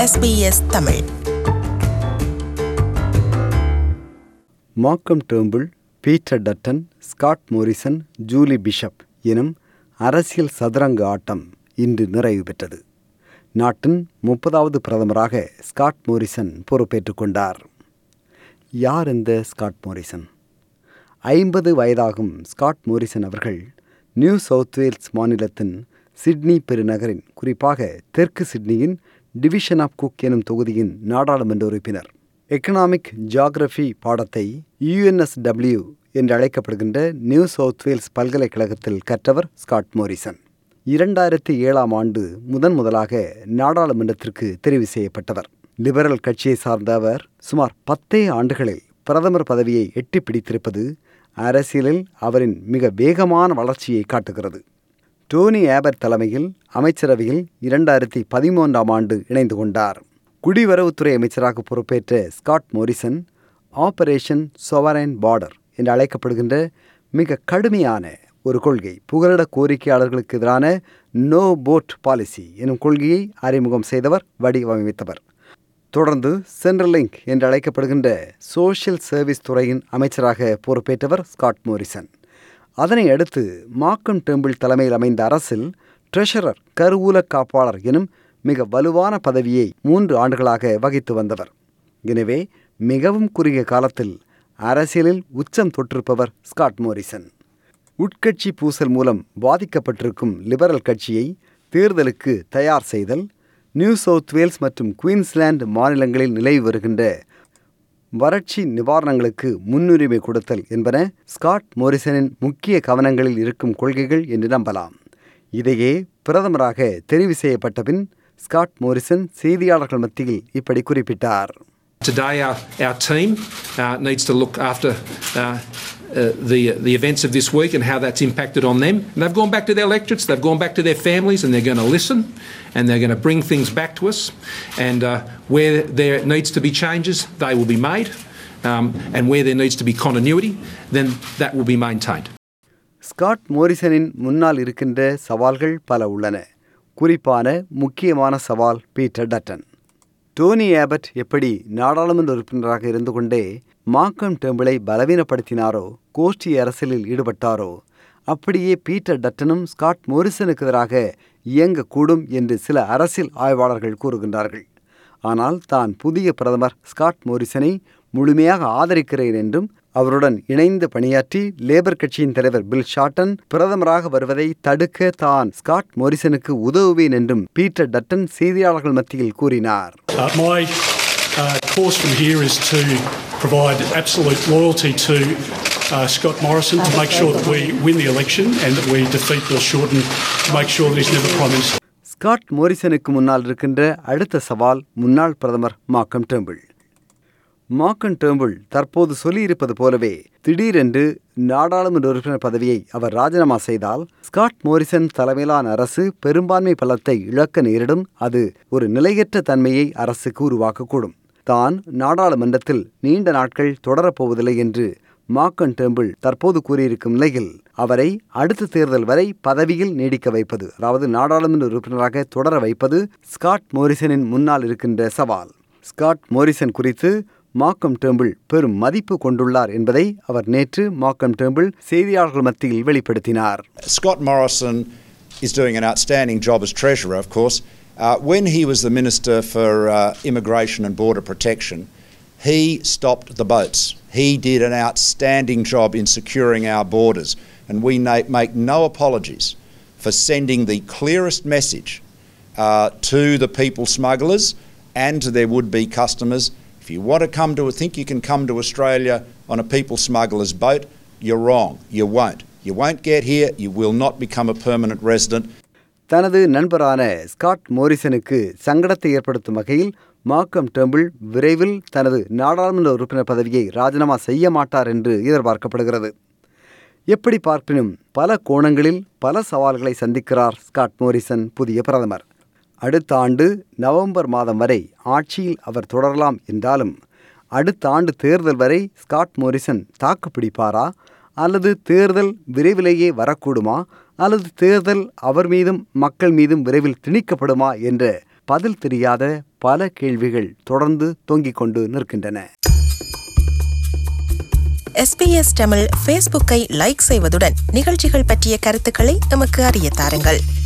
SBS Tamil Malcolm Turnbull Peter Dutton Scott Morrison Julie Bishop எனும் அரசியல் சதுரங்க ஆட்டம் இன்று நிறைவு பெற்றது நாட்டின் முப்பதாவது பிரதமராக ஸ்காட் மோரிசன் பொறுப்பேற்றுக் கொண்டார் யார் இந்த ஸ்காட் மோரிசன் ஐம்பது வயதாகும் ஸ்காட் மோரிசன் அவர்கள் நியூ சவுத் வேல்ஸ் மாநிலத்தின் சிட்னி பெருநகரின் குறிப்பாக தெற்கு சிட்னியின் டிவிஷன் ஆஃப் குக் எனும் தொகுதியின் நாடாளுமன்ற உறுப்பினர் எக்கனாமிக் ஜியாகிரபி பாடத்தை யுஎன்எஸ்டபிள்யூ என்று அழைக்கப்படுகின்ற நியூ சவுத் வேல்ஸ் பல்கலைக்கழகத்தில் கற்றவர் ஸ்காட் மோரிசன் இரண்டாயிரத்தி ஏழாம் ஆண்டு முதன் முதலாக நாடாளுமன்றத்திற்கு தெரிவு செய்யப்பட்டவர் லிபரல் கட்சியை சார்ந்த அவர் சுமார் பத்தே ஆண்டுகளில் பிரதமர் பதவியை எட்டி பிடித்திருப்பது அரசியலில் அவரின் மிக வேகமான வளர்ச்சியை காட்டுகிறது டோனி ஏபர் தலைமையில் அமைச்சரவையில் இரண்டாயிரத்தி பதிமூன்றாம் ஆண்டு இணைந்து கொண்டார் குடிவரவுத்துறை அமைச்சராக பொறுப்பேற்ற Scott Morrison Operation Sovereign Border என்று அழைக்கப்படுகின்ற மிக கடுமையான ஒரு கொள்கை புகலிட கோரிக்கையாளர்களுக்கு எதிரான நோ போட் பாலிசி எனும் கொள்கையை அறிமுகம் செய்தவர் வடிவமைத்தவர் தொடர்ந்து சென்ட்ரல் லிங்க் என்று அழைக்கப்படுகின்ற சோஷியல் சர்வீஸ் துறையின் அமைச்சராக பொறுப்பேற்றவர் ஸ்காட் மோரிசன் அதனை அடுத்து மார்க்கம் டெம்பிள் தலைமையில் அமைந்த அரசில் ட்ரெஷரர் கருவூல காப்பாளர் எனும் மிக வலுவான பதவியை மூன்று ஆண்டுகளாக வகித்து வந்தவர் எனவே மிகவும் குறுகிய காலத்தில் அரசியலில் உச்சம் தொற்றிருப்பவர் ஸ்காட் மோரிசன் உட்கட்சி பூசல் மூலம் பாதிக்கப்பட்டிருக்கும் லிபரல் கட்சியை தேர்தலுக்கு தயார் செய்தல் நியூ சவுத் வேல்ஸ் மற்றும் குயின்ஸ்லாந்து மாநிலங்களில் நிலவி வருகின்ற வறட்சி நிவாரணங்களுக்கு முன்னுரிமை கொடுத்தல் என்பன ஸ்காட் மோரிசனின் முக்கிய கவனங்களில் இருக்கும் கொள்கைகள் என்று நம்பலாம் இதையே பிரதமராக தெரிவு செய்யப்பட்ட பின் ஸ்காட் மோரிசன் செய்தியாளர்கள் மத்தியில் இப்படி குறிப்பிட்டார் Today, our, our team uh, needs to look after uh, uh, the, the events of this week and how that's impacted on them. And they've gone back to their electorates, they've gone back to their families, and they're going to listen and they're going to bring things back to us. And uh, where there needs to be changes, they will be made. Um, and where there needs to be continuity, then that will be maintained. Scott மோரிசனின் முன்னால் இருக்கின்ற சவால்கள் பல உள்ளன குறிப்பான முக்கியமான சவால் Peter Dutton Dhoni Abbott எப்படி நாடாளுமன்ற உறுப்பினராக இருந்து கொண்டே மார்க்கம் டெம்பிளை பலவீனப்படுத்தினாரோ கோஷ்டி அரசியலில் ஈடுபட்டாரோ அப்படியே பீட்டர் டட்டனும் ஸ்காட் மோரிசனுக்கு எதிராக இயங்கக்கூடும் என்று சில அரசியல் ஆய்வாளர்கள் கூறுகின்றார்கள் ஆனால் தான் புதிய பிரதமர் ஸ்காட் மோரிசனை முழுமையாக ஆதரிக்கிறேன் என்றும் அவருடன் இணைந்து பணியாற்றி லேபர் கட்சியின் தலைவர் பில் ஷாட்டன் பிரதமராக வருவதை தடுக்க தான் ஸ்காட் மோரிசனுக்கு உதவுவேன் என்றும் பீட்டர் டட்டன் செய்தியாளர்கள் மத்தியில் கூறினார் Uh, my uh, course from here is to provide absolute loyalty to uh, Scott Morrison to make sure that we win the election and that we defeat Bill Shorten to make sure that he's never Prime Minister. Scott மோரிசனுக்கு முன்னால் இருக்கின்ற அடுத்த சவால் முன்னாள் பிரதமர் Markham temple மாக்கன் temple தற்போது சொல்லியிருப்பது போலவே திடீரென்று நாடாளுமன்ற உறுப்பினர் பதவியை அவர் ராஜினாமா செய்தால் ஸ்காட் மோரிசன் தலைமையிலான அரசு பெரும்பான்மை பலத்தை இழக்க நேரிடும் அது ஒரு நிலையற்ற தன்மையை அரசுக்கு உருவாக்கக்கூடும் தான் நாடாளுமன்றத்தில் நீண்ட நாட்கள் தொடரப்போவதில்லை என்று மாக்கன் டேம்பிள் தற்போது கூறியிருக்கும் நிலையில் அவரை அடுத்த தேர்தல் வரை பதவியில் நீடிக்க வைப்பது அதாவது நாடாளுமன்ற உறுப்பினராக தொடர வைப்பது ஸ்காட் மோரிசனின் முன்னால் இருக்கின்ற சவால் ஸ்காட் மோரிசன் குறித்து மாக்கம் டேம்பிள் பெரும் மதிப்பு கொண்டுள்ளார் என்பதை அவர் நேற்று மாக்கம் டேம்பிள் செய்தியாளர்கள் மத்தியில் வெளிப்படுத்தினார் Scott Morrison is doing an outstanding job as Treasurer, of course. Uh, when he was the Minister for uh, Immigration and Border Protection, he stopped the boats. He did an outstanding job in securing our borders, and we na- make no apologies for sending the clearest message uh, to the people smugglers and to their would be customers. If you want to come to, think you can come to Australia on a people smuggler's boat, you're wrong. You won't. You won't get here. You will not become a permanent resident. தனது நண்பரான Scott மோரிசனுக்கு சங்கடத்தை ஏற்படுத்தும் வகையில் Markham temple விரைவில் தனது நாடாளுமன்ற உறுப்பினர் பதவியை ராஜினாமா செய்ய மாட்டார் என்று எதிர்பார்க்கப்படுகிறது எப்படி பார்ப்பினும் பல கோணங்களில் பல சவால்களை சந்திக்கிறார் ஸ்காட் மோரிசன் புதிய பிரதமர் அடுத்த ஆண்டு நவம்பர் மாதம் வரை ஆட்சியில் அவர் தொடரலாம் என்றாலும் அடுத்த ஆண்டு தேர்தல் வரை ஸ்காட் மோரிசன் தாக்கு பிடிப்பாரா அல்லது தேர்தல் விரைவிலேயே வரக்கூடுமா அல்லது தேர்தல் அவர் மீதும் மக்கள் மீதும் விரைவில் திணிக்கப்படுமா என்ற பதில் தெரியாத பல கேள்விகள் தொடர்ந்து தொங்கிக் கொண்டு நிற்கின்றன எஸ்பிஎஸ் தமிழ் ஃபேஸ்புக்கை லைக் செய்வதுடன் நிகழ்ச்சிகள் பற்றிய கருத்துக்களை எமக்கு அறிய தாருங்கள்